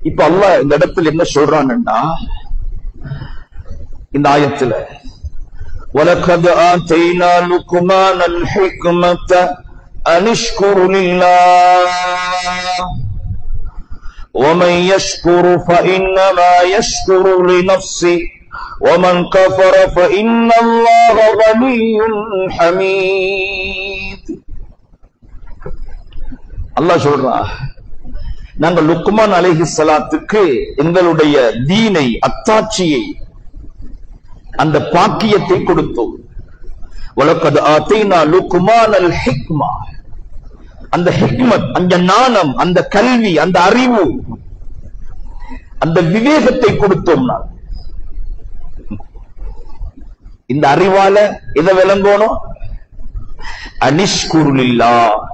இப்ப அல்லாஹ் இந்த இடத்துல என்ன சொல்றான்னா இந்த ஆயத்துல وَلَقَدْ آتَيْنَا لُقْمَانَ الْحِكْمَةَ أَنِ اشْكُرْ لِلَّهِ ومن يشكر فإنما يشكر لنفسه ومن كفر فإن الله غني حميد அல்லாஹ் சொல்றா நாங்க லுக்மான் அலைஹி ஸலாத்துக்கு எங்களுடைய தீனை அத்தாட்சியை அந்த பாக்கியத்தை கொடுத்தோம் வலக்கது ஆத்தைனா லுக்மான் அல் ஹிக்மா அந்த ஹிக்மத் அந்த ஞானம் அந்த கல்வி அந்த அறிவு அந்த விவேகத்தை கொடுத்தோம் நான் இந்த அறிவால எதை விளங்கணும் அனிஷ்குருலில்லா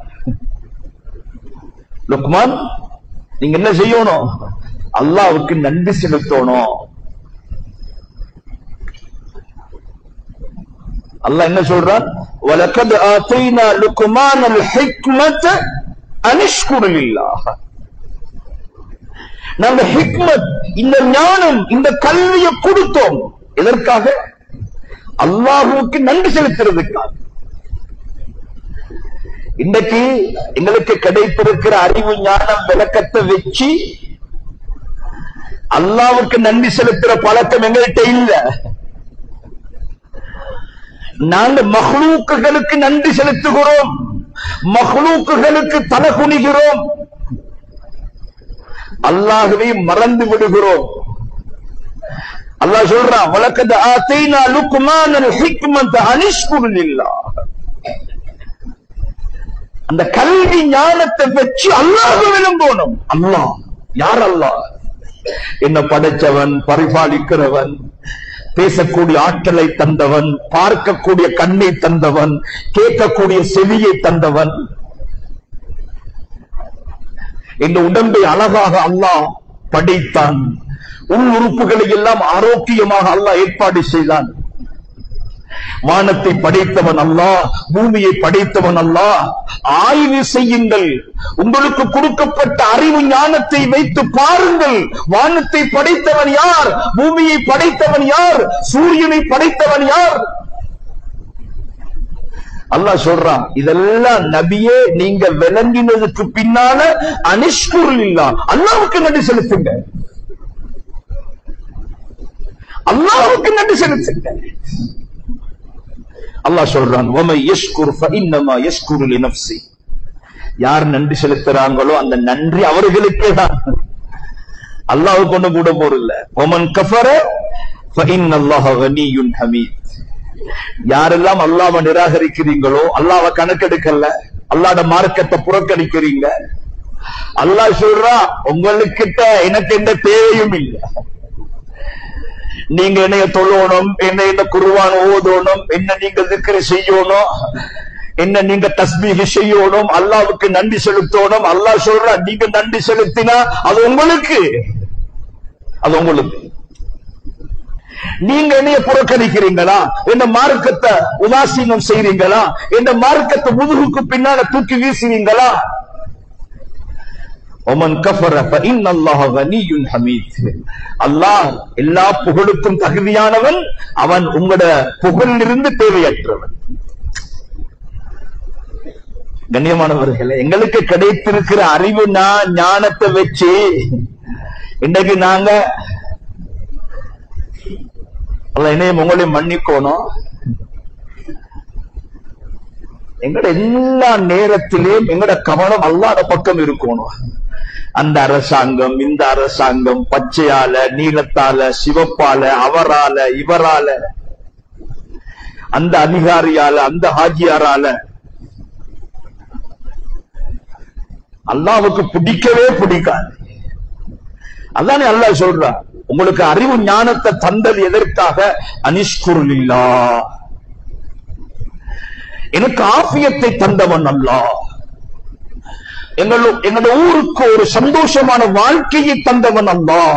லுக்மான் நீங்க என்ன செய்யணும் அல்லாவுக்கு நன்றி செலுத்தணும் அல்லாஹ் என்ன சொல்றான் வலக்கது ஆத்தைனா லுக்மான் அல் ஹிக்மத் அனிஷ்குருலில்லாஹ் நாங்க ஹிக்மத் இந்த ஞானம் இந்த கல்வியை கொடுத்தோம் எதற்காக அல்லாஹுவுக்கு நன்றி செலுத்துறதுக்காக இன்னைக்கு எங்களுக்கு கிடைத்திருக்கிற அறிவு ஞானம் விளக்கத்தை வச்சு அல்லாவுக்கு நன்றி செலுத்துற பழக்கம் எங்கள்கிட்ட இல்ல நாங்க மஹ்லூக்குகளுக்கு நன்றி செலுத்துகிறோம் மஹ்லூக்குகளுக்கு தலை குனிகிறோம் அல்லாஹுவை மறந்து விடுகிறோம் அல்லாஹ் சொல்றான் வழக்கது ஆத்தைனா லுக்மான் அல் ஹிக்மத் அனிஷ்குருலில்லாஹ் அந்த கல்வி ஞானத்தை வச்சு அல்லாஹ் விளங்கணும் அல்லாஹ் யார் அல்லாஹ் என்ன படைச்சவன் பரிபாலிக்கிறவன் பேசக்கூடிய ஆற்றலை தந்தவன் பார்க்கக்கூடிய கண்ணை தந்தவன் கேட்கக்கூடிய செவியை தந்தவன் இந்த உடம்பை அழகாக அல்லாஹ் படைத்தான் உள் உறுப்புகளை எல்லாம் ஆரோக்கியமாக அல்லாஹ் ஏற்பாடு செய்தான் வானத்தை படைத்தவன் அல்லாஹ் பூமியை படைத்தவன் அல்லாஹ் ஆய்வு செய்யுங்கள் உங்களுக்கு கொடுக்கப்பட்ட அறிவு ஞானத்தை வைத்து பாருங்கள் வானத்தை படைத்தவன் யார் பூமியை படைத்தவன் யார் சூரியனை படைத்தவன் யார் அல்லாஹ் சொல்றான் இதெல்லாம் நபியே நீங்க விளங்கினதுக்கு பின்னால அனிஷ்குருள் இல்லா அல்லாவுக்கு நன்றி செலுத்துங்க அல்லாவுக்கு நன்றி செலுத்துங்க அல்லாஹ் சொல்றான் ஒமை யஷ்குர் ஃபஇன்னமா யஷ்குரு லினஃப்ஸி யார் நன்றி செலுத்துறாங்களோ அந்த நன்றி அவர்களுக்கே தான் அல்லாஹ்வுக்கு ஒண்ணு கூட போறதில்ல ஒமன் கஃபர ஃபஇன்னல்லாஹ கனியுன் ஹமீத் யாரெல்லாம் அல்லாஹ்வை நிராகரிக்கிறீங்களோ அல்லாஹ்வை கணக்கெடுக்கல அல்லாஹ்ட மார்க்கத்தை புறக்கணிக்கிறீங்க அல்லாஹ் சொல்றா உங்களுக்கிட்ட எனக்கு எந்த தேவையும் இல்லை நீங்க என்னைய தொழணும் என்ன என்ன குருவான் ஓதணும் என்ன நீங்க திக்கரை செய்யணும் என்ன நீங்க தஸ்பீக செய்யணும் அல்லாவுக்கு நன்றி செலுத்தணும் அல்லாஹ் சொல்ற நீங்க நன்றி செலுத்தினா அது உங்களுக்கு அது உங்களுக்கு நீங்க என்னைய புறக்கணிக்கிறீங்களா என்ன மார்க்கத்தை உதாசீனம் செய்றீங்களா என்ன மார்க்கத்தை முதுகுக்கு பின்னால தூக்கி வீசுறீங்களா ஒமன் கஃபர ஃபஇன் அல்லாஹ் கனியுன் ஹமீத் அல்லாஹ் எல்லா புகழுக்கும் தகுதியானவன் அவன் உங்களோட புகழிலிருந்து தேவையற்றவன் கண்ணியமானவர்களே எங்களுக்கு கிடைத்திருக்கிற அறிவு நான் ஞானத்தை வச்சு இன்னைக்கு நாங்க அல்ல என்னையும் உங்களையும் மன்னிக்கணும் எங்கட எல்லா நேரத்திலேயும் எங்கட கவனம் அல்லாத பக்கம் இருக்கணும் அந்த அரசாங்கம் இந்த அரசாங்கம் பச்சையால நீளத்தால சிவப்பால அவரால இவரால அந்த அதிகாரியால அந்த ஹாஜியாரால அல்லாவுக்கு பிடிக்கவே பிடிக்காது அதானே அல்லாஹ் சொல்றா உங்களுக்கு அறிவு ஞானத்தை தந்தது எதற்காக அனிஷ்குருள் இல்லா எனக்கு ஆபியத்தை தந்தவன் அல்லாஹ் எங்களு எங்களோட ஊருக்கு ஒரு சந்தோஷமான வாழ்க்கையை தந்தவன் அல்லாஹ்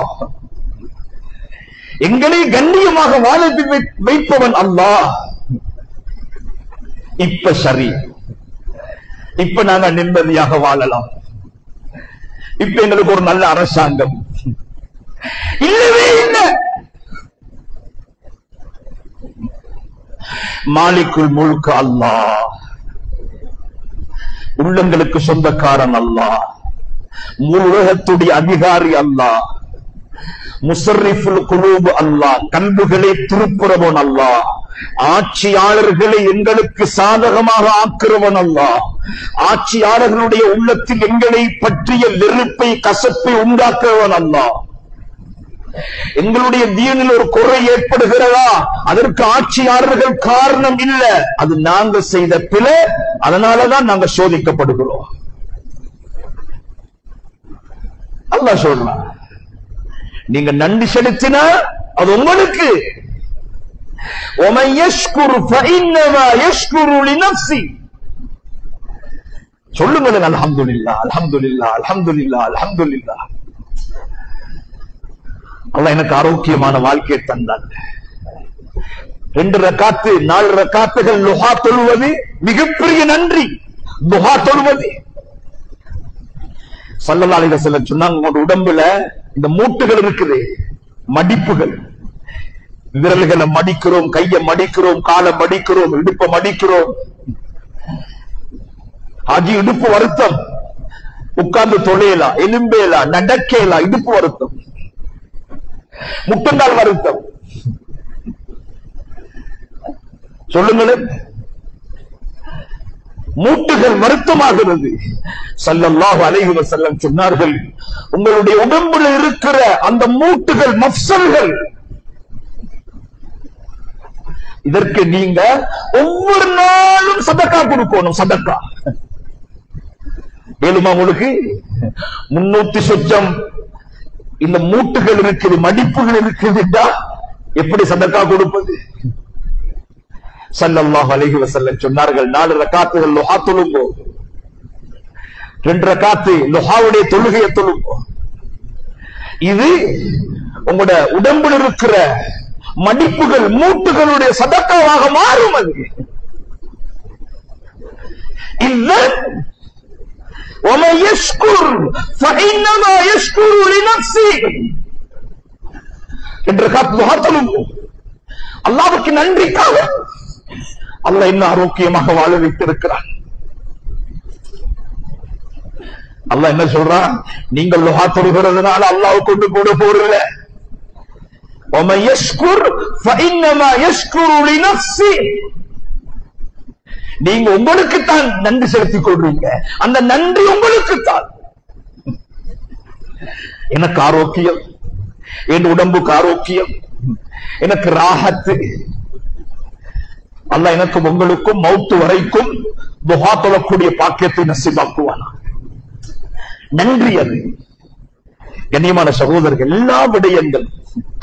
எங்களை கண்ணியமாக வாழ வை- வைப்பவன் அல்லாஹ் இப்ப சரி இப்ப நாங்க நிம்மதியாக வாழலாம் இப்ப எங்களுக்கு ஒரு நல்ல அரசாங்கம் இல்லவே இல்லை மாலிக்குள் முழுக்க அல்லாஹ் உள்ளங்களுக்கு சொந்தக்காரன் அல்லாஹ் முழு உலகத்துடைய அதிகாரி அல்லாஹ் முசர்ரிஃபுல் குலூப் அல்லாஹ் கல்புகளை திருப்புறவன் அல்லாஹ் ஆட்சியாளர்களை எங்களுக்கு சாதகமாக ஆக்குறவன் அல்லாஹ் ஆட்சியாளர்களுடைய உள்ளத்தில் எங்களை பற்றிய வெறுப்பை கசப்பை உண்டாக்குறவன் அல்லாஹ் எங்களுடைய தீனில் ஒரு குறை ஏற்படுகிறதா அதற்கு ஆட்சியாளர்கள் காரணம் இல்ல அது நாங்க செய்த பிழை அதனாலதான் நாங்க சோதிக்கப்படுகிறோம் அல்லாஹ் சொல்றான் நீங்க நன்றி செலுத்தினா அது உங்களுக்கு ومن يشكر فإنما يشكر لنفسه சொல்லுங்கள் அல்ஹம்துலில்லாஹ் அல்ஹம்துலில்லாஹ் அல்ஹம்துலில்லாஹ் அல்ஹம்துலில்லாஹ் அல்லாஹ் எனக்கு ஆரோக்கியமான வாழ்க்கையை தந்தான் ரெண்டு ரக்காத்து நாலு ரக்காத்துகள் லுஹா தொழுவது மிகப்பெரிய நன்றி துஹா தொழுவது சல்லல்லாஹு அலைஹி வஸல்லம் சொன்னாங்க உங்களோட உடம்புல இந்த மூட்டுகள் இருக்குது மடிப்புகள் விரல்களை மடிக்கிறோம் கையை மடிக்கிறோம் காலை மடிக்கிறோம் இடுப்பை மடிக்கிறோம் ஆகி இடுப்பு வருத்தம் உட்கார்ந்து தொழையலாம் எலும்பேலாம் நடக்கலாம் இடுப்பு வருத்தம் முட்டங்கால் வருத்தம் சொல்லுங்களேன் மூட்டுகள் வருத்தமாகிறது சல்லல்லாஹு அலைஹி வஸல்லம் சொன்னார்கள் உங்களுடைய உடம்புல இருக்கிற அந்த மூட்டுகள் மஃசல்கள் இதற்கு நீங்க ஒவ்வொரு நாளும் சதக்கா கொடுக்கணும் சதக்கா ஏழுமா உங்களுக்கு முன்னூத்தி சொச்சம் இந்த மூட்டுகள் இருக்குது மடிப்புகள் இருக்குதுடா எப்படி சதக்கா கொடுப்பது சல்லல்லாஹு அலைஹி வஸல்லம் சொன்னார்கள் நாலு ரக்காத்துகள் லுஹா தொழுங்கோ ரெண்டு ரக்காத்து லுஹாவுடைய தொழுகையை தொழுங்கோ இது உங்களோட உடம்பில் இருக்கிற மடிப்புகள் மூட்டுகளுடைய சதக்காவாக மாறும் அது இல்லை ومن يشكر فإنما يشكر لنفسه என்று காத்தும் அல்லாவுக்கு நன்றிக்காக அல்லாஹ் இன்னும் ஆரோக்கியமாக வாழ வைத்திருக்கிறான் அல்லாஹ் என்ன சொல்றான் நீங்கள் லுஹா தொழுகிறதுனால அல்லாஹ் கொண்டு போட போறல ومن يشكر فإنما يشكر لنفسه நீங்க உங்களுக்கு தான் நன்றி செலுத்திக் கொள்றீங்க அந்த நன்றி உங்களுக்கு தான் எனக்கு ஆரோக்கியம் என் உடம்புக்கு ஆரோக்கியம் எனக்கு ராகத்து அல்ல எனக்கும் உங்களுக்கும் மௌத்து வரைக்கும் துஹா தொழக்கூடிய பாக்கியத்தை நசிபாக்குவானா நன்றி அது கண்ணியமான சகோதரர்கள் எல்லா விடயங்கள்